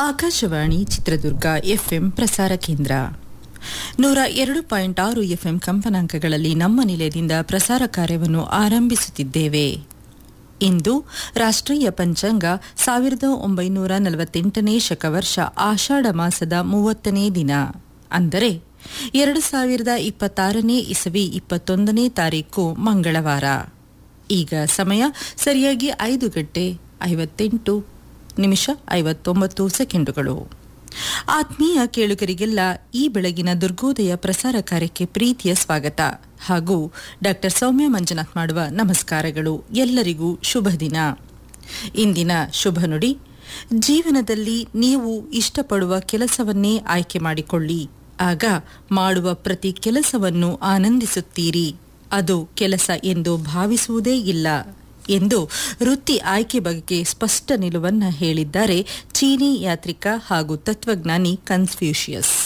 Akashvani Chitradurga FM ಪ್ರಸಾರ ಕೇಂದ್ರ ನೂರ ಎರಡು ಪಾಯಿಂಟ್ ಆರು ಎಫ್ಎಂ ಕಂಪನಾಂಕಗಳಲ್ಲಿ ನಮ್ಮ ನಿಲಯದಿಂದ ಪ್ರಸಾರ ಕಾರ್ಯವನ್ನು ಆರಂಭಿಸುತ್ತಿದ್ದೇವೆ ಇಂದು ರಾಷ್ಟ್ರೀಯ ಪಂಚಾಂಗ ಸಾವಿರದ ಒಂಬೈನೂರ ನಲವತ್ತೆಂಟನೇ ಶಕವರ್ಷ ಆಷಾಢ ಮಾಸದ ಮೂವತ್ತನೇ ದಿನ ಅಂದರೆ ಎರಡು ಸಾವಿರದ ಇಪ್ಪತ್ತಾರನೇ ಇಸವಿ ಇಪ್ಪತ್ತೊಂದನೇ ತಾರೀಕು ಮಂಗಳವಾರ ಈಗ ಸಮಯ ಸರಿಯಾಗಿ ಐದು ಗಂಟೆ ಐವತ್ತೆಂಟು ನಿಮಿಷ ಐವತ್ತೊಂಬತ್ತು ಸೆಕೆಂಡುಗಳು ಆತ್ಮೀಯ ಕೇಳುಗರಿಗೆಲ್ಲ ಈ ಬೆಳಗಿನ ದುರ್ಗೋದಯ ಪ್ರಸಾರ ಕಾರ್ಯಕ್ಕೆ ಪ್ರೀತಿಯ ಸ್ವಾಗತ ಹಾಗೂ ಡಾಕ್ಟರ್ ಸೌಮ್ಯ ಮಂಜುನಾಥ್ ಮಾಡುವ ನಮಸ್ಕಾರಗಳು ಎಲ್ಲರಿಗೂ ಶುಭ ದಿನ ಇಂದಿನ ಶುಭ ನುಡಿ ಜೀವನದಲ್ಲಿ ನೀವು ಇಷ್ಟಪಡುವ ಕೆಲಸವನ್ನೇ ಆಯ್ಕೆ ಮಾಡಿಕೊಳ್ಳಿ ಆಗ ಮಾಡುವ ಪ್ರತಿ ಕೆಲಸವನ್ನು ಆನಂದಿಸುತ್ತೀರಿ ಅದು ಕೆಲಸ ಎಂದು ಭಾವಿಸುವುದೇ ಇಲ್ಲ ಎಂದು ವೃತ್ತಿ ಆಯ್ಕೆ ಬಗ್ಗೆ ಸ್ಪಷ್ಟ ನಿಲುವನ್ನ ಹೇಳಿದ್ದಾರೆ ಚೀನಿ ಯಾತ್ರಿಕ ಹಾಗೂ ತತ್ವಜ್ಞಾನಿ ಕನ್ಫ್ಯೂಷಿಯಸ್